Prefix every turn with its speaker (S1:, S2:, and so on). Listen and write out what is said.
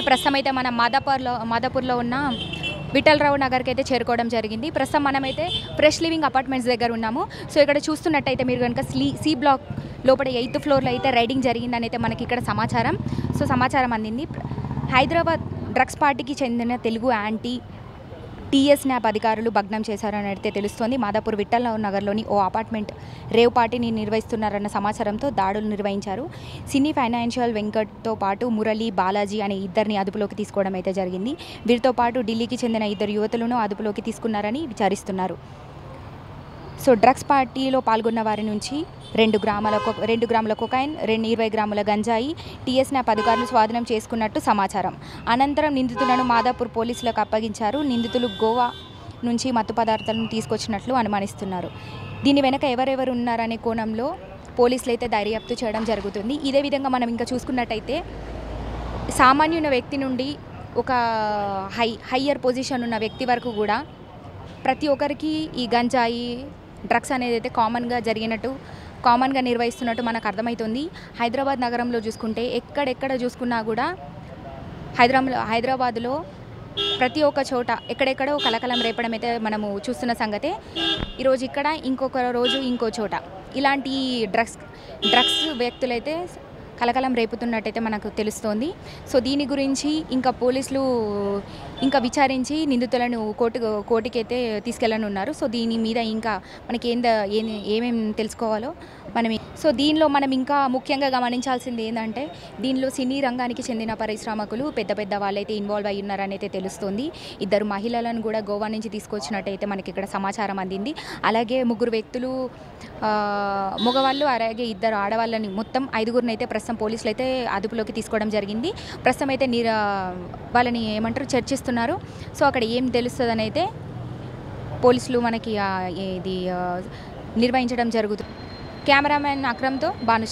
S1: ప్రస్తుతం అయితే మనం మాదాపూర్లో మాదాపూర్లో ఉన్న విఠలరావు నగర్కి అయితే చేరుకోవడం జరిగింది ప్రస్తుతం మనమైతే ఫ్రెష్ లివింగ్ అపార్ట్మెంట్స్ దగ్గర ఉన్నాము సో ఇక్కడ చూస్తున్నట్టయితే మీరు కనుక స్లీ సి బ్లాక్ లోపల ఎయిత్ ఫ్లోర్లో అయితే రైడింగ్ జరిగిందని అయితే మనకి ఇక్కడ సమాచారం సో సమాచారం అందింది హైదరాబాద్ డ్రగ్స్ పార్టీకి చెందిన తెలుగు యాంటీ టీఎస్ న్యాప్ అధికారులు భగ్నం చేశారని అయితే తెలుస్తోంది మాదాపూర్ విఠలరావు నగర్లోని ఓ అపార్ట్మెంట్ రేవ్ పార్టీని నిర్వహిస్తున్నారన్న సమాచారంతో దాడులు నిర్వహించారు సినీ ఫైనాన్షియల్ వెంకట్తో పాటు మురళి బాలాజీ అనే ఇద్దరిని అదుపులోకి తీసుకోవడం అయితే జరిగింది వీరితో పాటు ఢిల్లీకి చెందిన ఇద్దరు యువతులను అదుపులోకి తీసుకున్నారని విచారిస్తున్నారు సో డ్రగ్స్ పార్టీలో పాల్గొన్న వారి నుంచి రెండు గ్రాముల కొ- రెండు గ్రాముల కొకైన్ రెండు ఇరవై గ్రాముల గంజాయి టీఎస్ న్యాప్ అధికారులు స్వాధీనం చేసుకున్నట్టు సమాచారం అనంతరం నిందితులను మాదాపూర్ పోలీసులకు అప్పగించారు నిందితులు గోవా నుంచి మత్తు పదార్థాలను తీసుకొచ్చినట్లు అనుమానిస్తున్నారు దీని వెనక ఎవరెవరు ఉన్నారనే కోణంలో పోలీసులు అయితే దర్యాప్తు చేయడం జరుగుతుంది ఇదే విధంగా మనం ఇంకా చూసుకున్నట్టయితే సామాన్యున వ్యక్తి నుండి ఒక హై హయ్యర్ పొజిషన్ ఉన్న వ్యక్తి వరకు కూడా ప్రతి ఒక్కరికి ఈ గంజాయి డ్రగ్స్ అనేది అయితే కామన్గా జరిగినట్టు కామన్గా నిర్వహిస్తున్నట్టు మనకు అర్థమవుతుంది హైదరాబాద్ నగరంలో చూసుకుంటే ఎక్కడెక్కడ చూసుకున్నా కూడా హైదరాబాద్ హైదరాబాద్లో ప్రతి ఒక్క చోట ఎక్కడెక్కడో కలకలం రేపడం అయితే మనము చూస్తున్న సంగతే ఈరోజు ఇక్కడ ఇంకొక రోజు ఇంకో చోట ఇలాంటి డ్రగ్స్ డ్రగ్స్ వ్యక్తులైతే కలకలం రేపుతున్నట్టయితే మనకు తెలుస్తోంది సో దీని గురించి ఇంకా పోలీసులు ఇంకా విచారించి నిందితులను కోర్టు కోర్టుకైతే తీసుకెళ్ళనున్నారు సో దీని మీద ఇంకా మనకి ఏంద ఏమేమి తెలుసుకోవాలో మనం సో దీనిలో మనం ఇంకా ముఖ్యంగా గమనించాల్సింది ఏంటంటే దీనిలో సినీ రంగానికి చెందిన పరిశ్రమకులు పెద్ద పెద్ద వాళ్ళైతే ఇన్వాల్వ్ అయి ఉన్నారని అయితే తెలుస్తుంది ఇద్దరు మహిళలను కూడా గోవా నుంచి తీసుకొచ్చినట్టయితే మనకి ఇక్కడ సమాచారం అందింది అలాగే ముగ్గురు వ్యక్తులు ఆ, మగవాళ్ళు అలాగే ఇద్దరు ఆడవాళ్ళని మొత్తం ఐదుగురిని అయితే ప్రస్తుతం పోలీసులు అయితే అదుపులోకి తీసుకోవడం జరిగింది ప్రస్తుతం అయితే నిర వాళ్ళని ఏమంటారు చర్చిస్తున్నారు సో అక్కడ ఏం తెలుస్తుందని అయితే పోలీసులు మనకి ఆ, ఇది ఆ, నిర్వహించడం జరుగుతుంది కెమెరామెన్ అక్రమ్తో భాను